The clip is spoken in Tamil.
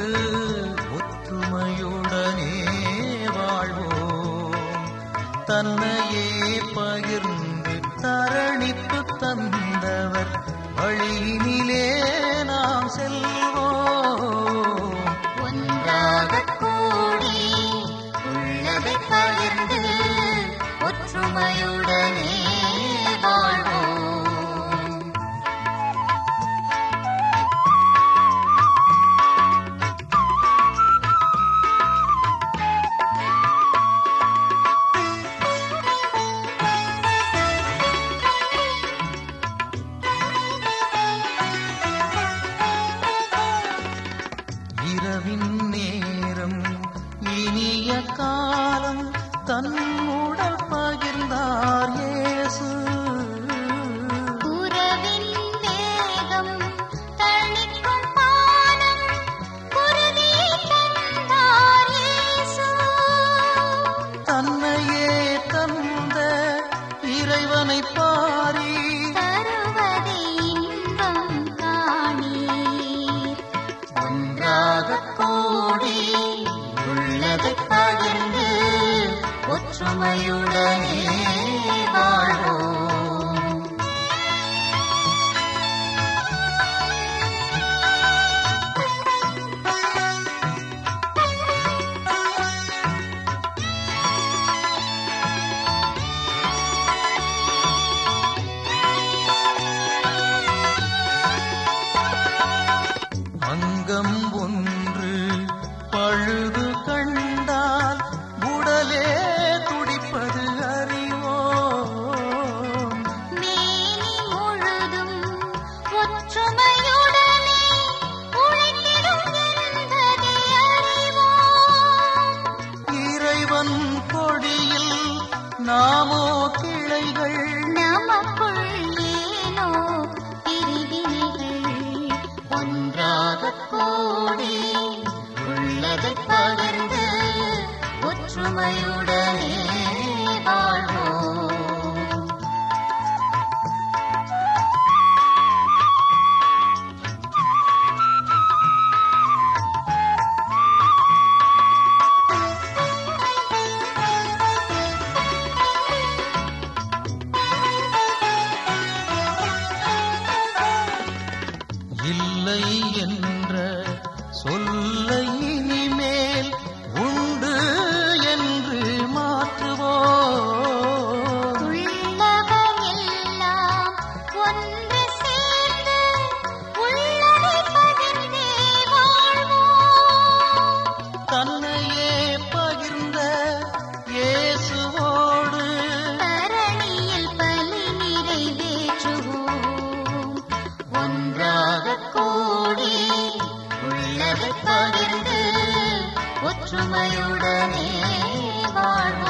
ஒற்றுமையுடனே வாழ்வோம் தன்னையே பகிர்ந்து தரணித்து தந்தவர் வழியினிலே நாம் செல்வோம் ஒன்றாக கூடி உள்ளதை பகிர்ந்து ஒற்றுமையுடனே வாழ்வோம் இரவின் நேரம் இனிய காலம் தன்னுடல் பகிர்ந்தார் இயேசு உறவின் வேகம் தணிக்கும் பானம் குருதியை தந்தார் இயேசு தன்னையே தந்த இறைவனை பாரி தருவதை இன்பம் காணீர் ஒன்றாக கூடி உள்ளதை பகிர்ந்து ஒற்றுமையுடனே வாழ்வோம் அங்கம் ஒன்று பழுது கண்டால் உடலே துடிப்பது அறிவோம் மேனி முழுதும் ஒற்றுமையுடனே உழைத்திடும் என்பதை அறிவோம் இறைவன் கொடியில் நாமோ கிளைகள் நமக்குள் ஏனோ பிரிவினைகள் ஒன்றாக கூடி உள்ளதை பகிர்ந்து ஒற்றுமையுடனே வாழ்வோம் இல்லை என்ற சொல்லை இனிமேல் உண்டு என்று மாற்றுவோம் உள்ளவர் எல்லாம் ஒன்று சேர்ந்து உள்ளதை பகிர்ந்தே வாழ்வோம் தன்னையே பகிர்ந்த இயேசுவோடு தரணியில் பலி நிறைவேற்றுவோம் ஒன்றாக கூடி உள்ளதை பகிர்ந்து ஒற்றுமையுடனே வாழ்வோம்